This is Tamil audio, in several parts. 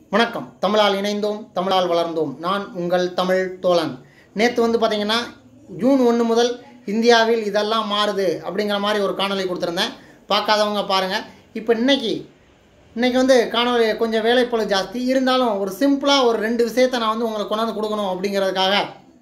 வணக்கம் தமிழால் இணைந்தோம் தமிழால் வளர்ந்தோம் நான் உங்கள் தமிழ் தோழன் நேற்று வந்து பார்த்தீங்கன்னா ஜூன் ஒன்று முதல் இந்தியாவில் இதெல்லாம் மாறுது அப்படிங்கிற மாதிரி ஒரு காணொளி கொடுத்துருந்தேன் பார்க்காதவங்க பாருங்கள் இப்போ இன்னைக்கு இன்னைக்கு வந்து காணொளி கொஞ்சம் வேலைப்பளு ஜாஸ்தி இருந்தாலும் ஒரு சிம்பிளாக ஒரு ரெண்டு விஷயத்தை நான் வந்து உங்களுக்கு கொண்டாந்து கொடுக்கணும் அப்படிங்கிறதுக்காக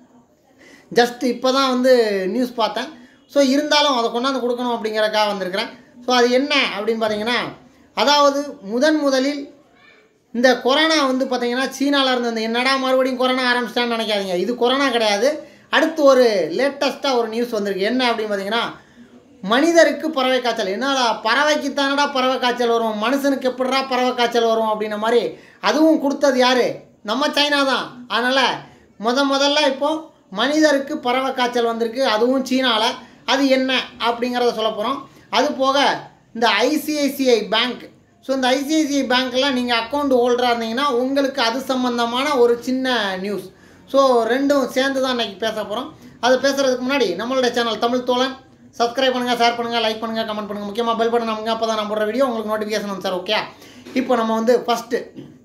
ஜஸ்ட் இப்போ தான் வந்து நியூஸ் பார்த்தேன் ஸோ இருந்தாலும் அதை கொண்டாந்து கொடுக்கணும் அப்படிங்கிறதுக்காக வந்திருக்கிறேன் ஸோ அது என்ன அப்படின்னு பார்த்தீங்கன்னா அதாவது முதன் முதலில் இந்த கொரோனா வந்து பார்த்தீங்கன்னா சீனாவில் இருந்து வந்து என்னடா மறுபடியும் கொரோனா ஆரம்பிச்சிட்டான்னு நினைக்காதீங்க இது கொரோனா கிடையாது அடுத்து ஒரு லேட்டஸ்ட்டாக ஒரு நியூஸ் வந்திருக்கு என்ன அப்படின்னு பார்த்தீங்கன்னா மனிதருக்கு பறவை காய்ச்சல் என்னடா பறவைக்கு தானடா பறவை காய்ச்சல் வரும் மனுஷனுக்கு எப்படிடா பறவை காய்ச்சல் வரும் அப்படின்ன மாதிரி அதுவும் கொடுத்தது யார் நம்ம சைனா தான் அதனால் முத முதல்ல இப்போ மனிதருக்கு பறவை காய்ச்சல் வந்திருக்கு அதுவும் சீனாவில் அது என்ன அப்படிங்கிறத சொல்ல போகிறோம் அது போக இந்த ஐசிஐசிஐ பேங்க் ஸோ இந்த ஐசிஐசிஐ பேங்க்கில் நீங்கள் அக்கௌண்ட் ஹோல்டராக இருந்தீங்கன்னா உங்களுக்கு அது சம்மந்தமான ஒரு சின்ன நியூஸ் ஸோ ரெண்டும் சேர்ந்து தான் இன்றைக்கி பேச போகிறோம் அது பேசுகிறதுக்கு முன்னாடி நம்மளுடைய சேனல் தமிழ் தோழன் சப்ஸ்கிரைப் பண்ணுங்கள் ஷேர் பண்ணுங்கள் லைக் பண்ணுங்கள் கமெண்ட் பண்ணுங்கள் முக்கியமாக பெல் பட்டன் நமக்கு அப்போ தான் நான் போடுற வீடியோ உங்களுக்கு நோட்டிஃபிகேஷன் வந்து சார் ஓகே இப்போ நம்ம வந்து ஃபஸ்ட்டு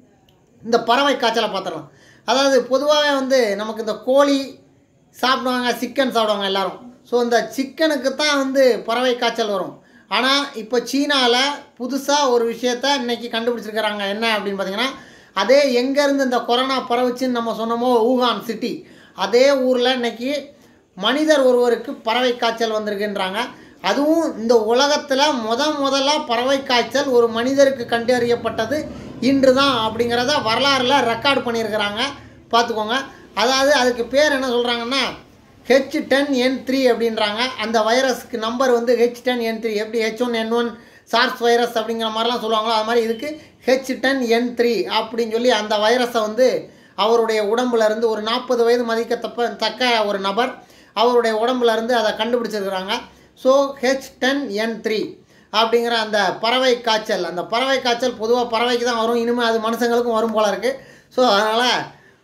இந்த பறவை காய்ச்சலை பார்த்துடலாம் அதாவது பொதுவாகவே வந்து நமக்கு இந்த கோழி சாப்பிடுவாங்க சிக்கன் சாப்பிடுவாங்க எல்லாரும் ஸோ இந்த சிக்கனுக்கு தான் வந்து பறவை காய்ச்சல் வரும் ஆனால் இப்போ சீனாவில் புதுசாக ஒரு விஷயத்த இன்னைக்கு கண்டுபிடிச்சிருக்கிறாங்க என்ன அப்படின்னு பார்த்தீங்கன்னா அதே எங்கேருந்து இந்த கொரோனா பரவுச்சுன்னு நம்ம சொன்னோமோ ஊகான் சிட்டி அதே ஊரில் இன்னைக்கு மனிதர் ஒருவருக்கு பறவை காய்ச்சல் வந்திருக்குன்றாங்க அதுவும் இந்த உலகத்தில் முத முதல்ல பறவை காய்ச்சல் ஒரு மனிதருக்கு கண்டறியப்பட்டது இன்று தான் அப்படிங்கிறத வரலாறுல ரெக்கார்டு பண்ணியிருக்கிறாங்க பார்த்துக்கோங்க அதாவது அதுக்கு பேர் என்ன சொல்கிறாங்கன்னா ஹெச் டென் என் த்ரீ அப்படின்றாங்க அந்த வைரஸ்க்கு நம்பர் வந்து ஹெச் டென் என் த்ரீ எப்படி H one N one SARS virus அப்படிங்கிற மாதிரிலாம் சொல்லுவாங்களோ அது மாதிரி இதுக்கு ஹெச் டென் என் த்ரீ அப்படின்னு சொல்லி அந்த வைரஸை வந்து அவருடைய உடம்புல இருந்து ஒரு நாற்பது வயது மதிக்கத்தப்ப தக்க ஒரு நபர் அவருடைய உடம்புல இருந்து அதை கண்டுபிடிச்சிருக்கிறாங்க so H ten N three அப்படிங்கிற அந்த பறவை காய்ச்சல் அந்த பறவை காய்ச்சல் பொதுவாக பறவைக்கு தான் வரும் இனிமேல் அது மனுஷங்களுக்கும் வரும் போல இருக்குது ஸோ அதனால்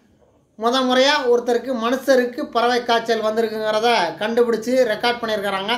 முத முறையாக ஒருத்தருக்கு மனுஷருக்கு பறவை காய்ச்சல் வந்திருக்குங்கிறத கண்டுபிடிச்சி ரெக்கார்ட் பண்ணியிருக்கிறாங்க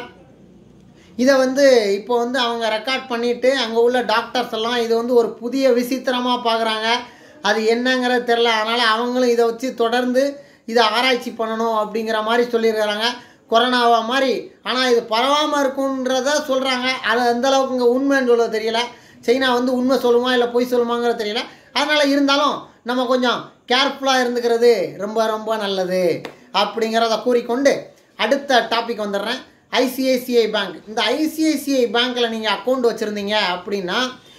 இதை வந்து இப்போ வந்து அவங்க ரெக்கார்ட் பண்ணிவிட்டு அங்கே உள்ள டாக்டர்ஸ் எல்லாம் இது வந்து ஒரு புதிய விசித்திரமாக பார்க்குறாங்க அது என்னங்கிறது தெரில அதனால் அவங்களும் இதை வச்சு தொடர்ந்து இதை ஆராய்ச்சி பண்ணணும் அப்படிங்கிற மாதிரி சொல்லியிருக்கிறாங்க கொரோனாவா மாதிரி ஆனால் இது பரவாமல் இருக்குன்றத சொல்கிறாங்க அது எந்த அளவுக்கு இங்கே உண்மைன்னு சொல்ல தெரியல சைனா வந்து உண்மை சொல்லுமா இல்லை பொய் சொல்லுமாங்கிறது தெரியல அதனால் இருந்தாலும் நம்ம கொஞ்சம் கேர்ஃபுல்லாக இருந்துக்கிறது ரொம்ப ரொம்ப நல்லது அப்படிங்கிறத கூறிக்கொண்டு அடுத்த டாபிக் வந்துடுறேன் ஐசிஐசிஐ பேங்க் இந்த ஐசிஐசிஐ பேங்க்கில் நீங்கள் அக்கௌண்ட் வச்சுருந்தீங்க அப்படின்னா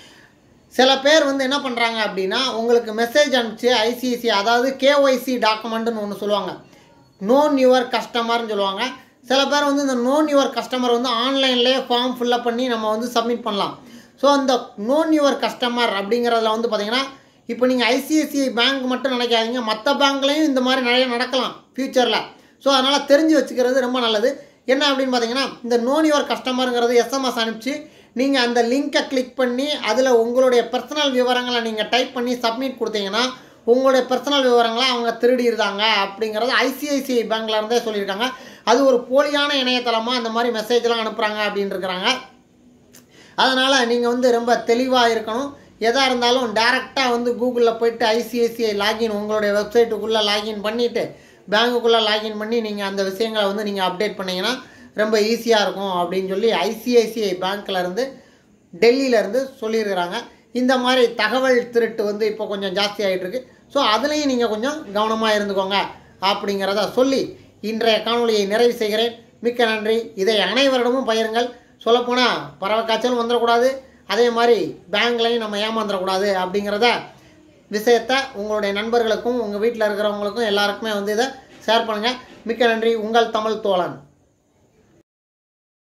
சில பேர் வந்து என்ன பண்ணுறாங்க அப்படின்னா உங்களுக்கு மெசேஜ் அனுப்பிச்சு ஐசிஐசிஐ அதாவது கேஒய்சி டாக்குமெண்ட்டுன்னு ஒன்று சொல்லுவாங்க நோன் யுவர் கஸ்டமர்னு சொல்லுவாங்க சில பேர் வந்து இந்த நோன் யுவர் கஸ்டமர் வந்து ஆன்லைன்லேயே ஃபார்ம் ஃபில்லப் பண்ணி நம்ம வந்து சப்மிட் பண்ணலாம் ஸோ அந்த நோன் யுவர் கஸ்டமர் அப்படிங்கிறதுல வந்து பார்த்தீங்கன்னா இப்போ நீங்கள் ஐசிஐசிஐ பேங்க் மட்டும் நினைக்காதீங்க மற்ற பேங்க்லேயும் இந்த மாதிரி நிறைய நடக்கலாம் ஃப்யூச்சரில் ஸோ அதனால் தெரிஞ்சு வச்சுக்கிறது ரொம்ப நல்லது என்ன அப்படின்னு பார்த்தீங்கன்னா இந்த நோன் யுவர் கஸ்டமருங்கிறது எஸ்எம்எஸ் அனுப்பிச்சு நீங்கள் அந்த லிங்க்கை கிளிக் பண்ணி அதில் உங்களுடைய பர்சனல் விவரங்களை நீங்கள் டைப் பண்ணி சப்மிட் கொடுத்தீங்கன்னா உங்களுடைய பர்சனல் விவரங்களை அவங்க திருடிடுறாங்க அப்படிங்கிறது ஐசிஐசிஐ பேங்க்ல இருந்தே சொல்லியிருக்காங்க அது ஒரு போலியான இணையதளமாக அந்த மாதிரி மெசேஜ்லாம் அனுப்புகிறாங்க அப்படின்னு இருக்கிறாங்க அதனால் நீங்கள் வந்து ரொம்ப தெளிவாக இருக்கணும் எதாக இருந்தாலும் டேரெக்டாக வந்து கூகுளில் போயிட்டு ஐசிஐசிஐ லாகின் உங்களுடைய வெப்சைட்டுக்குள்ளே லாகின் பண்ணிவிட்டு பேங்குக்குள்ளே லாகின் பண்ணி நீங்கள் அந்த விஷயங்களை வந்து நீங்கள் அப்டேட் பண்ணிங்கன்னா ரொம்ப ஈஸியாக இருக்கும் அப்படின்னு சொல்லி ஐசிஐசிஐ பேங்க்லேருந்து டெல்லியிலேருந்து சொல்லியிருக்கிறாங்க இந்த மாதிரி தகவல் திருட்டு வந்து இப்போ கொஞ்சம் ஜாஸ்தி ஆகிட்டு இருக்கு ஸோ அதுலேயும் நீங்கள் கொஞ்சம் கவனமாக இருந்துக்கோங்க அப்படிங்கிறத சொல்லி இன்றைய காணொலியை நிறைவு செய்கிறேன் மிக்க நன்றி இதை அனைவரிடமும் பயிருங்கள் சொல்லப்போனால் பறவை காய்ச்சலும் வந்துடக்கூடாது அதே மாதிரி பேங்க்லையும் நம்ம ஏமாந்துடக்கூடாது அப்படிங்கிறத விஷயத்தை உங்களுடைய நண்பர்களுக்கும் உங்கள் வீட்டில் இருக்கிறவங்களுக்கும் எல்லாருக்குமே வந்து இதை ஷேர் பண்ணுங்கள் மிக்க நன்றி உங்கள் தமிழ் தோழன்